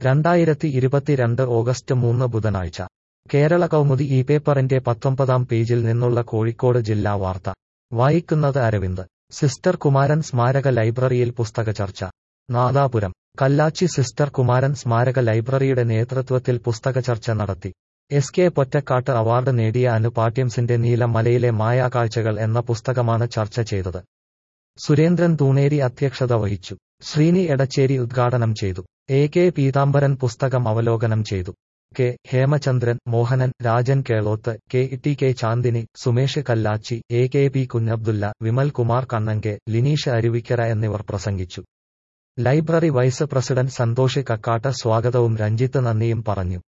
രണ്ടായിരത്തി ഇരുപത്തിരണ്ട് ഓഗസ്റ്റ് മൂന്ന് ബുധനാഴ്ച കേരള കൗമുദി ഈ പേപ്പറിന്റെ പത്തൊമ്പതാം പേജിൽ നിന്നുള്ള കോഴിക്കോട് ജില്ലാ വാർത്ത വായിക്കുന്നത് അരവിന്ദ് സിസ്റ്റർ കുമാരൻ സ്മാരക ലൈബ്രറിയിൽ പുസ്തക ചർച്ച നാദാപുരം കല്ലാച്ചി സിസ്റ്റർ കുമാരൻ സ്മാരക ലൈബ്രറിയുടെ നേതൃത്വത്തിൽ പുസ്തക ചർച്ച നടത്തി എസ് കെ പൊറ്റക്കാട്ട് അവാർഡ് നേടിയ അനു പാട്യംസിന്റെ നീലമലയിലെ മായാകാഴ്ചകൾ എന്ന പുസ്തകമാണ് ചർച്ച ചെയ്തത് സുരേന്ദ്രൻ തൂണേരി അധ്യക്ഷത വഹിച്ചു ശ്രീനി എടച്ചേരി ഉദ്ഘാടനം ചെയ്തു എ കെ പീതാംബരൻ പുസ്തകം അവലോകനം ചെയ്തു K Hemachandran Mohanan Rajan Kelothu K T K Chandini Sumesh Kallachi A K P Kunhabdulla Vimal Kumar Kannanke Lineesh Aruvikkara എന്നിവർ പ്രസംഗിച്ചു library vice president Santhosh Kakkattu സ്വാഗതവും രഞ്ജിത്ത് നന്ദിയും പറഞ്ഞു